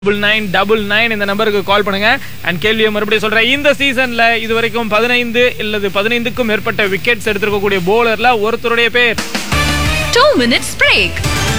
Double nine double nine இந்த நம்பருக்கு கால் பண்ணுங்க அண்ட் கேள்வியை மறுபடியும் சொல்றேன் இந்த சீசன்ல இது வரைக்கும் பதினைந்து இல்லது பதினைந்துக்கும் மேற்பட்ட விக்கெட்ஸ் எடுத்திருக்கக்கூடிய போலர்ல ஒருத்தருடைய பேர் Two minutes break.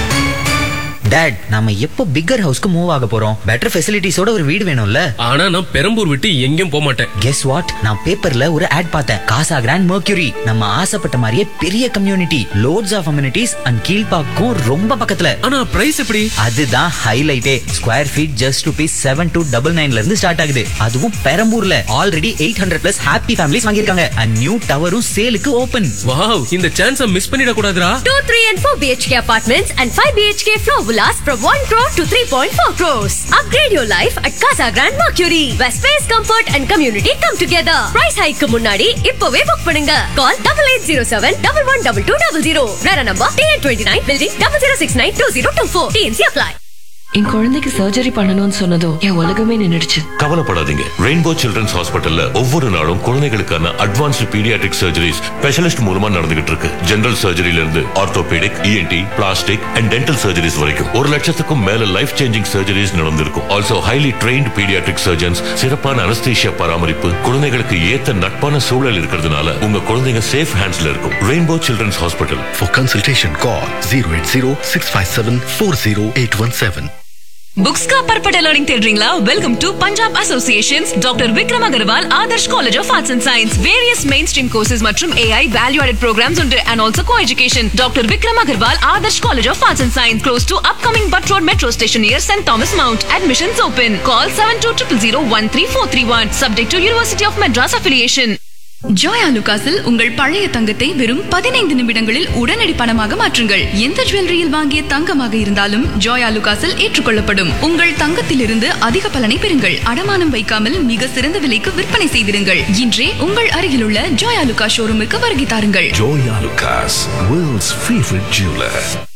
டேட் நாம எப்போ பிக்கர் ஹவுஸ்க்கு மூவ் ஆக போறோம் பெட்டர் ஃபெசிலிட்டிஸோட ஒரு வீடு வேணும்ல ஆனா நான் பெரம்பூர் விட்டு எங்கேயும் போக மாட்டேன் கெஸ் வாட் நான் பேப்பர்ல ஒரு ஆட் பார்த்தேன் காசா கிராண்ட் மர்க்யூரி நம்ம ஆசைப்பட்ட மாதிரியே பெரிய community lots of amenities and கீழ்பாக்கும் ரொம்ப பக்கத்துல ஆனா பிரைஸ் எப்படி அதுதான் ஹைலைட்டே square feet just rupees seven two double நைன்ல இருந்து ஸ்டார்ட் ஆகுது அதுவும் பெரம்பூர்ல already eight hundred plus happy families வாங்கியிருக்காங்க அண்ட் நியூ டவரும் சேலுக்கு ஓபன் வாவ் இந்த சான்ஸ மிஸ் பண்ணிட கூடாதுடா 2, 3 and 4 BHK apartments and 5 BHK floor villas from 1 crore to 3.4 crores. Upgrade your life at Casa Grand Mercury, where space, comfort and community come together. Price hike க்கு முன்னாடி இப்பவே book பண்ணுங்க. Call 8807 112200. Rara number TN29 building 00692024. TNC apply. என் குழந்தைக்கு surgery பண்ணணும்னு சொன்னதும் என் உலகமே நின்னுடுச்சு கவலைப்படாதீங்க rainbow children's ஹாஸ்பிட்டல்ல ஒவ்வொரு நாளும் குழந்தைகளுக்கான அட்வான்ஸ்டு பீடியாட்ரிக் சர்ஜரிஸ் ஸ்பெஷலிஸ்ட் மூலமா நடந்துகிட்டு இருக்கு ஜெனரல் சர்ஜரியில இருந்து orthopaedic ENT plastic and dental surgeries வரைக்கும் ஒரு லட்சத்துக்கும் மேல லைஃப் சேஞ்சிங் சர்ஜரிஸ் நடந்திருக்கும் also highly trained paediatric surgeons சிறப்பான அனஸ்தீஷியா பராமரிப்பு குழந்தைகளுக்கு ஏத்த நட்பான சூழல் இருக்கிறதுனால உங்க குழந்தைங்க சேஃப் ஹேண்ட்ஸ்ல இருக்கும் Rainbow Children's Hospital For consultation, call 080 657 40817. Books का परपटा लर्निंग தேடுறீங்களா welcome to Punjab associations doctor Vikram Agarwal Adarsh college of arts and science various mainstream courses மற்றும் ஏஐ வேல்யூ ஆடட் ப்ரோக்ராம்ஸ் உண்டு and also co education doctor Vikram Agarwal Adarsh college of arts and science close to upcoming Butt road metro station near Saint Thomas Mount admissions open call seven two triple zero one three four three one subject to university of Madras affiliation ஜோயா லுகாஸில் உங்கள் பழைய தங்கத்தை வெறும் பதினைந்து நிமிடங்களில் உடனடி பணமாக மாற்றுங்கள் எந்த ஜுவல்லரியில் வாங்கிய தங்கமாக இருந்தாலும் ஜோயா லுகாஸில் ஏற்றுக்கொள்ளப்படும் உங்கள் தங்கத்திலிருந்து அதிக பலனை பெறுங்கள் அடமானம் வைக்காமல் மிக சிறந்த விலைக்கு விற்பனை செய்திருங்கள் இன்றே உங்கள் அருகிலுள்ள ஜோயா லுகா ஷோரூமுக்கு வருகை தாருங்கள் Joya Lucas, world's favorite jeweler.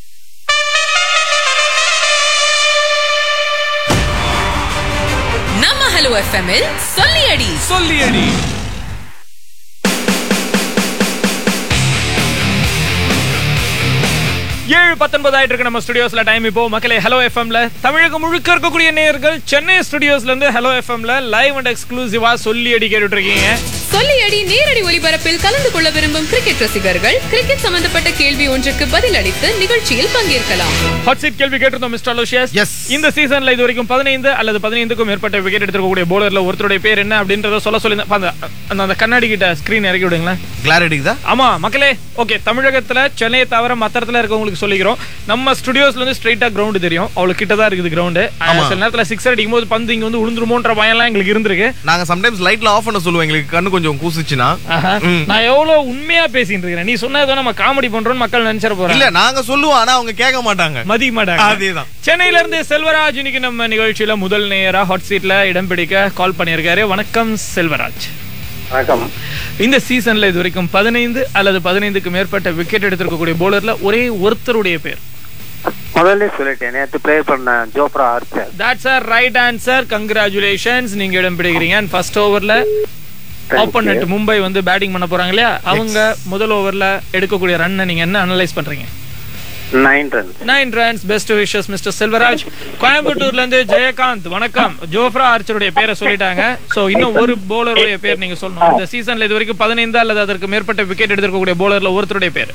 நம்ம ஹலோ எஃப்எம்மில் சொல்லியடி சொல்லியடி ஏழு பத்தொன்பது ஆயிட்டு இருக்கு நம்ம ஸ்டுடியோஸ்ல டைம் இப்போ மக்களே ஹலோ எஃப்எம்ல தமிழகம் முழுக்க இருக்கக்கூடிய நேயர்கள் சென்னை ஸ்டுடியோஸ்ல இருந்து ஹலோ எஃப்எம்ல லைவ் அண்ட் எக்ஸ்க்ளூசிவா சொல்லி அடி கேட்டுட்டு இருக்கீங்க சொல்லியடி நேரடி ஒளிபரப்பில் கலந்து கொள்ள விரும்பும் கிரிக்கெட் ரசிகர்கள் கிரிக்கெட் சம்பந்தப்பட்ட கேள்வி ஒன்றுக்கு பதில் அளித்து நிகழ்ச்சியில் பங்கேற்கலாம் ஹாட் சீட் கேள்வி கேட்டிருந்தோம் மிஸ்டர் அலோஷியஸ் Yes. இந்த சீசன்ல இது வரைக்கும் பதினைந்து அல்லது பதினைந்துக்கும் மேற்பட்ட விக்கெட் எடுத்திருக்கக்கூடிய போலர்ல ஒருத்தருடைய பேர் என்ன அப்படின்றத சொல்ல சொல்லி அந்த அந்த- அந்த கண்ணாடி கிட்ட ஸ்கிரீன் இறக்கி விடுங்களேன் கிளாரிட்டி தான் ஆமா மக்களே ஓகே தமிழகத்துல சென்னையை தவிர மத்த இடத்துல இருக்கவங்களுக்கு சொல்லிக்கிறோம் நம்ம ஸ்டுடியோஸ்ல இருந்து ஸ்ட்ரைட்டா கிரவுண்ட் தெரியும் அவ்வளவு கிட்ட தான் இருக்குது கிரவுண்ட் சில நேரத்துல சிக்ஸ் அடிக்கும் போது பந்து இங்க வந்து விழுந்துருமோன்ற பயம்லாம் எங்களுக்கு இருந்திருக்கு நாங்க சம்டைம்ஸ் லைட்ல ஆஃப் பண்ண சொல்லுவோம் எங்களுக்கு கண்ணு கொஞ்சம் கூசுச்சுன்னா ஆஹா. ம். நான் எவ்வளவு உண்மையா பேசிட்டு இருக்கிறேன் நீ சொன்னதோ நம்ம காமெடி பண்றோம்னு மக்கள் நினைச்சிட இல்ல போறாங்க நாங்க சொல்லுவோம் ஆனா அவங்க கேட்க மாட்டாங்க மதிக்க மாட்டாங்க அதேதான். சென்னையில இருந்து செல்வராஜ் இன்னைக்கு நம்ம நிகழ்ச்சியில முதல் நேரா ஹாட் சீட்ல இடம் பிடிக்க கால் பண்ணியிருக்காரு வணக்கம் செல்வராஜ் வணக்கம் இந்த சீசன்ல இது வரைக்கும் பதினைந்து அல்லது பதினைந்துக்கு மேற்பட்ட விக்கெட் எடுத்திருக்கக்கூடிய போலர்ல ஒரே ஒருத்தருடைய பேர் முதல்ல சொல்லிட்டேன் நேற்று ப்ளே பண்ண Jofra Archer that's are right answer congratulations நீங்க இடம் பிடிக்கிறீங்க அண்ட் ஃபர்ஸ்ட் ஓவர்ல ஆப்போனன்ட் மும்பை வந்து பேட்டிங் பண்ண போறாங்க இல்லையா அவங்க முதல் ஓவர்ல எடுக்கக்கூடிய ரன்னை நீங்க என்ன அனலைஸ் பண்றீங்க nine runs nine runs best wishes mister Selvaraj கோயம்புத்தூர்ல இருந்து ஜெயகாந்த் வணக்கம் ஜோஃப்ரா ஆர்ச்சருடைய பேரை சொல்லிட்டாங்க சோ இன்னும் ஒரு போலருடைய பேர் நீங்க சொல்லணும் இந்த சீசன்ல இது வரைக்கும் பதினைந்து அல்லது அதற்கு மேற்பட்ட விக்கெட் எடுத்திருக்கக்கூடிய போலர்ல ஒருத்தருடைய பேர்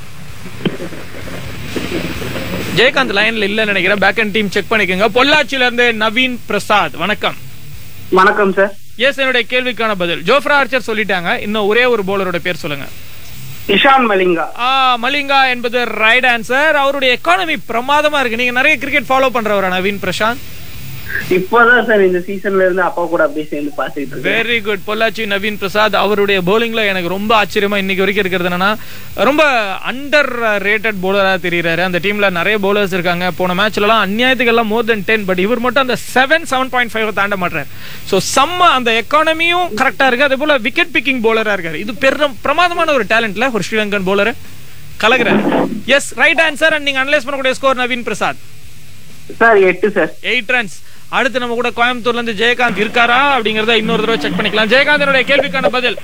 ஜெயகாந்த் லைன்ல இல்ல நினைக்கிறேன் பேக் அண்ட் டீம் செக் பண்ணிக்கோங்க பொள்ளாச்சியில இருந்து நவீன் பிரசாத் வணக்கம் வணக்கம் சார் எஸ் என்னுடைய கேள்விக்கான பதில் ஜோஃப்ரா ஆர்ச்சர் சொல்லிட்டாங்க இன்னும் ஒரே ஒரு போலரோட பேர் சொல்லுங்க இஷான் மலிங்கா ஆ மலிங்கா என்பது ரைட் ஆன்சர் அவருடைய எக்கானமி பிரமாதமா இருக்கு நீங்க நிறைய கிரிக்கெட் ஃபாலோ பண்றவரா நவீன் பிரசாந்த் இப்போதான் சார் இந்த சீசன்ல இருந்து அப்பா கூட அப்படியே சேர்ந்து பாத்துக்கிட்டு இருக்கேன் வெரி குட் பொள்ளாச்சி நவீன் பிரசாத் அவருடைய bowlingல எனக்கு ரொம்ப ஆச்சரியமா இன்னைக்கு வரைக்கும் இருக்கிறது என்னன்னா ரொம்ப அண்டர் ரேட்டட் போலரா தெரியுறாரு அந்த டீம்ல நிறைய bowlers இருக்காங்க போன மேட்ச்ல எல்லாம் அநியாயத்துக்கு எல்லாம் மோர் தென் டென் பட் இவர் மட்டும் அந்த செவன் செவன் பாயிண்ட் ஃபைவ் தாண்ட மாட்டார் ஸோ செம்ம அந்த எக்கானமியும் கரெக்டா இருக்கு அதே போல விக்கெட் பிக்கிங் போலரா இருக்காரு இது பெரும் பிரமாதமான ஒரு டேலண்ட்ல ஒரு ஸ்ரீலங்கன் போலர் கலகுறாரு எஸ் ரைட் ஆன்சர் அண்ட் நீங்க அனலைஸ் பண்ணக்கூடிய ஸ்கோர் நவீன் பிரசாத் சார் எட்டு சார் எயிட் ரன்ஸ் அடுத்து நம்ம கூட கோயம்புத்தூர்ல இருந்து ஜெயகாந்த் இருக்காரா அப்படிங்கறத இன்னொரு தடவை செக் பண்ணிக்கலாம் ஜெயகாந்தனுடைய கேள்விக்கான பதில்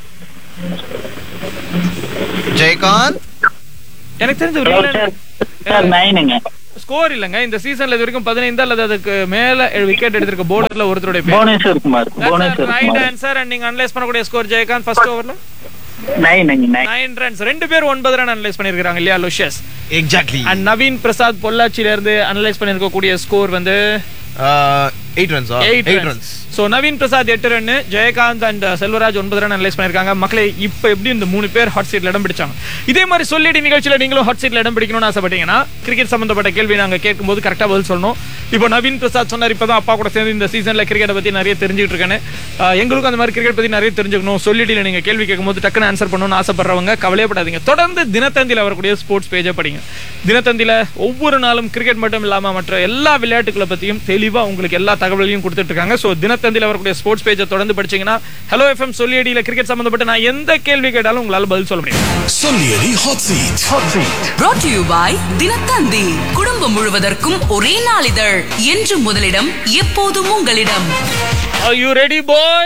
ஜெயகாந்த் எனக்கு தெரிஞ்ச ஒரு சார் நைனுங்க ஸ்கோர் இல்லங்க இந்த சீசன்ல இது வரைக்கும் பதினைந்து அல்லது அதுக்கு மேல விக்கெட் எடுத்திருக்க போலர்ல ஒருத்தருடைய பேர் Bhuvneshwar Kumar Bhuvneshwar right Kumar answer and நீங்க அனலைஸ் பண்ணக்கூடிய ஸ்கோர் ஜெயகாந்த் ஃபர்ஸ்ட் ஓவர்ல nine nine nine nine runs ரெண்டு பேர் ஒன்பது ரன் அனலைஸ் பண்ணிருக்காங்க இல்லையா லுஷியஸ் எக்ஸாக்ட்லி அண்ட் நவீன் பிரசாத் பொள்ளாச்சியில இருந்து அனலைஸ் பண்ணிருக்கக்கூடிய ஸ்கோர் வந்து eight runs eight eight runs runs so Naveen Prasad எட்டு ரன் ஜெயகாந்த் அண்ட் செல்வராஜ் ஒன்பது ரன் அனலைஸ் பண்ணிருக்காங்க மக்களே இப்போ எப்படி இந்த மூணு பேர் ஹாட் சீட்ல இடம் பிடிச்சாங்க இதே மாதிரி சொல்லிடி நிகழ்ச்சியில நீங்களும் ஹாட் சீட்ல இடம் பிடிக்கணும்னு ஆசைப்பட்டீங்கன்னா கிரிக்கெட் சம்பந்தப்பட்ட கேள்வி நாங்க கேட்கும்போது கரெக்டா பதில் சொல்லணும் இப்போ நவீன் பிரசாத் சொன்னார் இப்பதான் அப்பா கூட சேர்ந்து இந்த சீசன்ல கிரிக்கெட்டை பத்தி நிறைய தெரிஞ்சுட்டு இருக்கேன்னு ஆஹ் எங்களுக்கும் அந்த மாதிரி கிரிக்கெட் பத்தி நிறைய தெரிஞ்சுக்கணும் சொல்லிடில நீங்க கேள்வி கேட்கும்போது டக்குன்னு ஆன்சர் பண்ணணும்னு ஆசைப்படுறவங்க கவலையப்படாதீங்க தொடர்ந்து தினத்தந்தியில வரக்கூடிய ஸ்போர்ட்ஸ் பேஜை படிங்க தினத்தந்தியில ஒவ்வொரு நாளும் கிரிக்கெட் மட்டும் இல்லாம மற்ற எல்லா விளையாட்டுகளை பத்தியும் தெளிவா உங்களுக்கு எல்லா தகவலையும் கொடுத்துட்டு இருக்காங்க ஸோ தினத்தந்தியில வரக்கூடிய ஸ்போர்ட்ஸ் பேஜை தொடர்ந்து படிச்சீங்கன்னா ஹலோ எஃப்எம் சொல்லியடியில கிரிக்கெட் சம்பந்தப்பட்ட நான் எந்த கேள்வி கேட்டாலும் உங்களால பதில் சொல்ல முடியும் சொல்லியடி hot seat hot seat brought to you by Dinathanthi குடும்பம் முழுவதற்கும் ஒரே நாளிதழ் என்று முதலிடம் எப்போதும் உங்களிடம் Are you ready, boy?